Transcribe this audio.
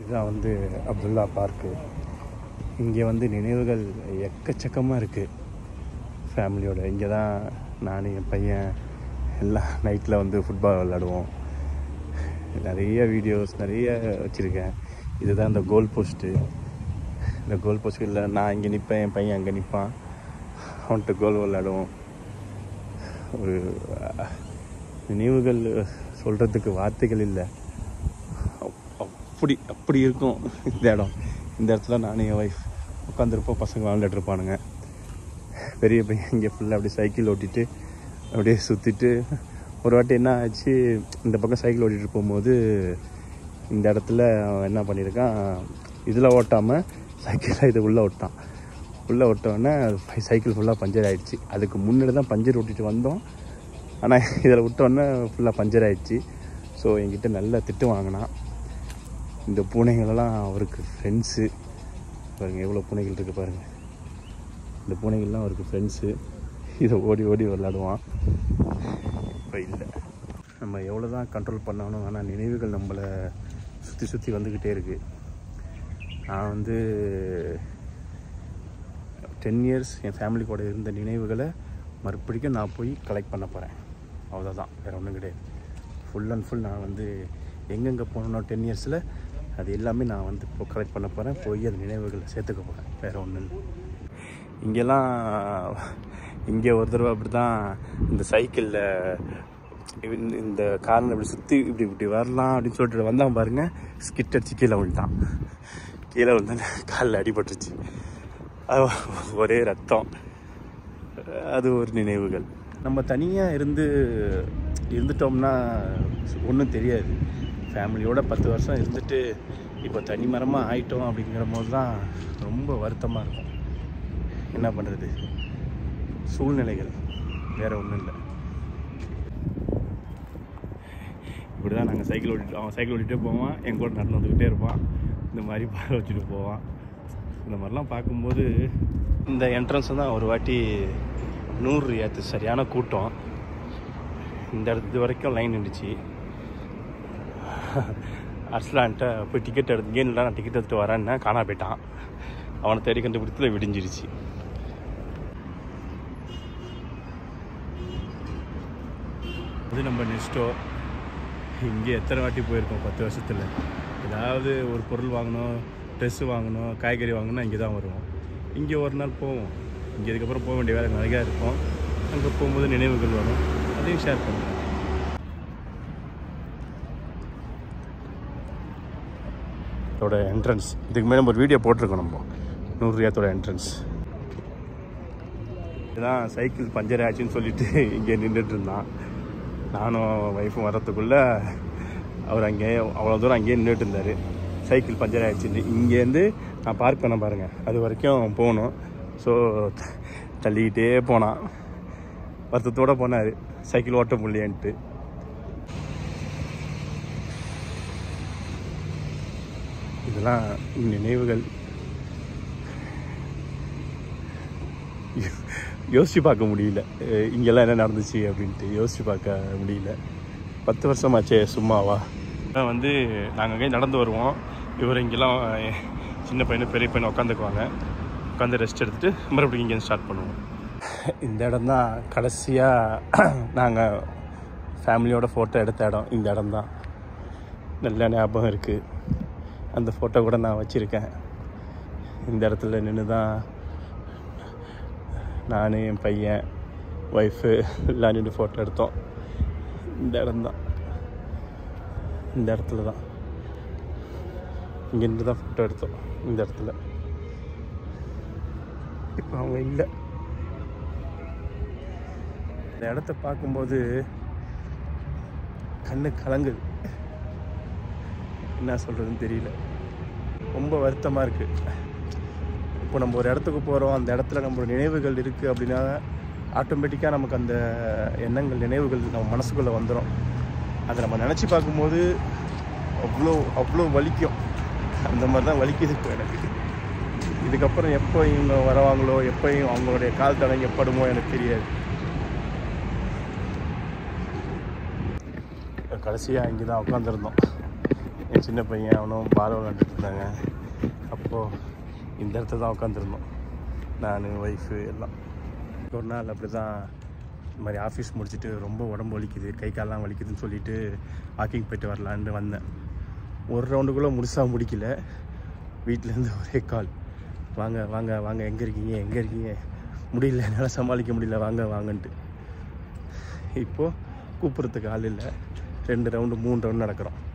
இதுதான் வந்து அப்துல்லா பார்க்கு இங்கே வந்து நினைவுகள் எக்கச்சக்கமாக இருக்குது ஃபேமிலியோட இங்கே தான் நான் என் பையன் எல்லாம் நைட்டில் வந்து ஃபுட்பால் விளாடுவோம் நிறைய வீடியோஸ் நிறைய வச்சுருக்கேன் இதுதான் இந்த கோல் போஸ்ட்டு இந்த கோல் போஸ்ட்டில் நான் இங்கே நிற்பேன் என் பையன் அங்கே நிற்பான் அவன்கிட்ட கோல் விளாடுவோம் ஒரு அஹ், நினைவுகள் சொல்கிறதுக்கு வார்த்தைகள் இல்லை அப்- அப்படி அப்படி இருக்கும் இந்த இடம் இந்த இடத்துல நானும் என் ஒய்ஃப் உட்காந்துருப்போம் பசங்க விளாண்டுட்டு இருப்பானுங்க பெரிய பையன் இங்கே ஃபுல்லாக அப்படியே சைக்கிள் ஓட்டிட்டு அப்படியே சுற்றிட்டு ஒரு வாட்டி என்ன ஆச்சு இந்த பக்கம் சைக்கிள் ஓட்டிகிட்டு போகும்போது இந்த இடத்துல அவன் என்ன பண்ணியிருக்கான் இதில் ஓட்டாமல் சைக்கிளில் இது உள்ளே ஓட்டான் உள்ளே ஓட்டோடனே சைக்கிள் ஃபுல்லாக பஞ்சர் ஆயிடுச்சு அதுக்கு முன்னாடி தான் பஞ்சர் ஓட்டிட்டு வந்தோம் ஆனால் இதில் விட்டோன்னே ஃபுல்லாக பஞ்சர் ஆயிடுச்சு ஸோ என்கிட்ட நல்ல திட்டு வாங்கினான் இந்த பூனைகளெல்லாம் அவருக்கு ஃப்ரெண்ட்ஸு பாருங்கள் எவ்வளோ பூனைகள் இருக்குது பாருங்கள் இந்த பூனைகள்லாம் அவருக்கு ஃப்ரெண்ட்ஸு இதை ஓடி ஓடி விளாடுவான் இப்போ இல்லை நம்ம எவ்வளோ தான் கண்ட்ரோல் பண்ணாலும் ஆனால் நினைவுகள் நம்மளை சுற்றி சுற்றி வந்துக்கிட்டே இருக்குது நான் வந்து டென் இயர்ஸ் என் ஃபேமிலி கூட இருந்த நினைவுகளை மறுபடியும் நான் போய் கலெக்ட் பண்ண போகிறேன் அவ்வளோதான் வேறு ஒன்றும் கிடையாது ஃபுல் அண்ட் ஃபுல் நான் வந்து எங்கெங்கே போனோம் டென் இயர்ஸில் அது எல்லாமே நான் வந்து இப்போ கலெக்ட் பண்ண போகிறேன் போய் அது நினைவுகளை சேர்த்துக்க போகிறேன் வேறு ஒன்றும் இல்லை இங்கெல்லாம் இங்கே ஒரு தடவை அப்படி தான் இந்த சைக்கிளில் இந்த காரில் இப்படி சுற்றி இப்படி இப்படி வரலாம் அப்படின்னு சொல்லிட்டு வந்தான் பாருங்க ஸ்கிட் அடிச்சு கீழே விழுட்டான் கீழே விழுந்தானே காலில் அடிபட்டுருச்சு அது ஒரே ரத்தம் அது ஒரு நினைவுகள் நம்ம தனியாக இருந்து இருந்துட்டோம்னா ஒன்றும் தெரியாது ஃபேமிலியோட பத்து வருஷம் இருந்துட்டு இப்போ தனி மரமாக ஆயிட்டோம் அப்படிங்கிற போது தான் ரொம்ப வருத்தமாக இருக்கும் என்ன பண்ணுறது சூழ்நிலைகள் வேறு ஒன்றும் இல்லை இப்படி தான் நாங்கள் சைக்கிள் ஓட்டிட்டு அவன் சைக்கிள் ஓட்டிகிட்டே போவான் என் கூட நடந்து வந்துக்கிட்டே இருப்பான் இந்த மாதிரி பாறை வச்சுட்டு போவான் இந்த மாதிரிலாம் பார்க்கும்போது இந்த என்ட்ரன்ஸ் தான் ஒரு வாட்டி நூறு ஏற்று சரியான கூட்டம் இந்த இடத்து வரைக்கும் லைன் இருந்துச்சு அர்ஸ்லான்ட்ட போய் டிக்கெட் எடுத்து கேனில் நான் டிக்கெட் எடுத்துட்டு வரேன்னா காணா போயிட்டான் அவனை தேடி கண்டுபிடித்துல விடிஞ்சிருச்சு இது நம்ம நெக்ஸ்ட்டோ இங்கே எத்தனை வாட்டி போயிருக்கோம் பத்து வருஷத்தில் ஏதாவது ஒரு பொருள் வாங்கணும் ட்ரெஸ்ஸு வாங்கணும் காய்கறி வாங்கணும் இங்கே தான் வருவோம் இங்கே ஒரு நாள் போவோம் இங்கே இதுக்கப்புறம் போக வேண்டிய வேலை நிறையா இருக்கும் அங்கே போகும்போது நினைவுகள் வரும் அதையும் ஷேர் பண்ணுவோம் இதோட என்ட்ரன்ஸ் இதுக்கு மேலே ஒரு வீடியோ போட்டிருக்கோம் நம்ம நூறு ரியாத்தோட என்ட்ரன்ஸ் இதுதான் சைக்கிள் பஞ்சர் ஆச்சுன்னு சொல்லிட்டு இங்கே நின்றுட்டு இருந்தான் நானும் ஒய்ஃபும் வர்றதுக்குள்ளே அவர் அங்கேயே அவ்வளோ தூரம் அங்கேயே நின்றுட்டு இருந்தார் சைக்கிள் பஞ்சர் ஆயிடுச்சு இங்கேருந்து நான் பார்க் பண்ண பாருங்கள் அது வரைக்கும் போகணும் ஸோ தள்ளிக்கிட்டே போனான் வருத்தத்தோடு போனார் சைக்கிள் ஓட்ட முடியன்ட்டு இதெல்லாம் நினைவுகள் யோசிச்சு பார்க்க முடியல அஹ் இங்கெல்லாம் என்ன நடந்துச்சு அப்படின்ட்டு யோசிச்சு பார்க்க முடியல பத்து வருஷமாச்சே சும்மாவா அதான் வந்து நாங்கள் அங்கேயே நடந்து வருவோம் இவர் இங்கெல்லாம் அஹ், சின்ன பையனு பெரிய பையனை உட்காந்துக்குவாங்க உட்காந்து ரெஸ்ட் எடுத்துட்டு மறுபடியும் இங்கே ஸ்டார்ட் பண்ணுவோம் இந்த இடம் தான் கடைசியாக நாங்கள் ஃபேமிலியோட ஃபோட்டோ எடுத்த இடம் இந்த இடம் தான் நல்ல ஞாபகம் இருக்குது அந்த ஃபோட்டோ கூட நான் வச்சுருக்கேன் இந்த இடத்துல நின்று தான் நான் என் பையன் ஒய்ஃபு எல்லாம் நின்று ஃபோட்டோ எடுத்தோம் இந்த இடம்தான் இந்த இடத்துல தான் இங்கேருந்து தான் ஃபோட்டோ எடுத்தோம் இந்த இடத்துல இப்போ அவங்க இல்லை இந்த இடத்த பார்க்கும்போது கண்ணு கலங்குது என்ன சொல்கிறதுன்னு தெரியல ரொம்ப வருத்தமாக இருக்குது இப்போ நம்ம ஒரு இடத்துக்கு போகிறோம் அந்த இடத்துல நம்ம நினைவுகள் இருக்குது அப்படின்னா ஆட்டோமேட்டிக்காக நமக்கு அந்த எண்ணங்கள் நினைவுகள் நம்ம மனசுக்குள்ளே வந்துடும் அதை நம்ம நினச்சி பார்க்கும்போது அவ்வளோ அவ்வளோ வலிக்கும் அந்த மாதிரி தான் வலிக்குது இப்போ எனக்கு இதுக்கப்புறம் எப்போ இவங்க வருவாங்களோ எப்போ இவங்க- அவங்களுடைய கால் தடம் எப்படுமோ எனக்கு தெரியாது கடைசியாக இங்கே தான் உட்காந்துருந்தோம் என் சின்ன பையன் அவனும் பால் விளாண்டுட்டு இருந்தாங்க அப்போது இந்த இடத்துல தான் உட்காந்துருந்தோம் நான் ஒய்ஃபு எல்லாம் ஒரு நாள் அப்படி தான் இந்த மாதிரி ஆஃபீஸ் முடிச்சுட்டு ரொம்ப உடம்பு வலிக்குது கை கால்லாம் வலிக்குதுன்னு சொல்லிட்டு வாக்கிங் போயிட்டு வரலான்னு வந்தேன் ஒரு ரவுண்டுக்குள்ளே முழுசாக முடிக்கல வீட்டிலேருந்து ஒரே கால் வாங்க வாங்க வாங்க எங்கே இருக்கீங்க எங்கே இருக்கீங்க முடியல என்னால் சமாளிக்க முடியல வாங்க வாங்கன்ட்டு இப்போது கூப்பிட்றதுக்கு ஆள் இல்லை ரெண்டு ரவுண்டு மூணு ரவுண்டு நடக்கிறோம்